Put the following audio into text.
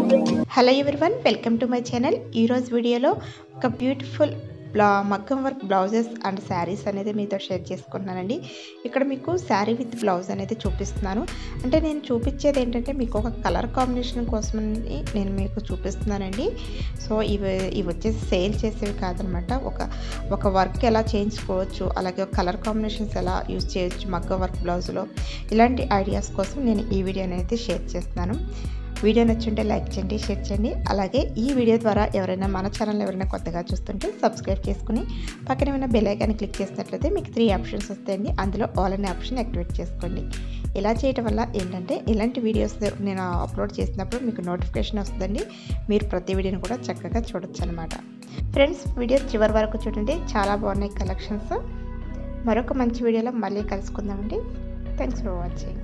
hello everyone welcome to my channel ఈరోజు వీడియోలో ఒక బ్యూటిఫుల్ బ్లా మగ్గం వర్క్ బ్లౌజెస్ అండ్ శారీస్ అనేది మీతో షేర్ చేసుకున్నానండి ఇక్కడ మీకు శారీ విత్ బ్లౌజ్ అనేది చూపిస్తున్నాను అంటే నేను చూపించేది ఏంటంటే మీకు ఒక కలర్ కాంబినేషన్ కోసం నేను మీకు చూపిస్తున్నానండి సో ఇవి ఇవి వచ్చేసి సేల్ చేసేవి కాదనమాట ఒక ఒక వర్క్ ఎలా చేయించుకోవచ్చు అలాగే కలర్ కాంబినేషన్స్ ఎలా యూజ్ చేయొచ్చు మగ్గం వర్క్ బ్లౌజ్లో ఇలాంటి ఐడియాస్ కోసం నేను ఈ వీడియోని అయితే షేర్ చేస్తున్నాను వీడియో నచ్చుంటే లైక్ చేయండి షేర్ చేయండి అలాగే ఈ వీడియో ద్వారా ఎవరైనా మన ఛానల్ ఎవరైనా కొత్తగా చూస్తుంటే సబ్స్క్రైబ్ చేసుకుని పక్కన ఉన్న బెల్ ఐకాన్ క్లిక్ చేసినట్లయితే మీకు త్రీ ఆప్షన్స్ వస్తాయండి అందులో ఆల్ అనే ఆప్షన్ యాక్టివేట్ చేసుకోండి ఇలా చేయటం వల్ల ఏంటంటే ఇలాంటి వీడియోస్ నేను అప్లోడ్ చేసినప్పుడు మీకు నోటిఫికేషన్ వస్తుందండి మీరు ప్రతి వీడియోని కూడా చక్కగా చూడొచ్చు అనమాట ఫ్రెండ్స్ వీడియో చివరి వరకు చూడండి చాలా బాగున్నాయి కలెక్షన్స్ మరొక మంచి వీడియోలో మళ్ళీ కలుసుకుందామండి థ్యాంక్స్ ఫర్ వాచింగ్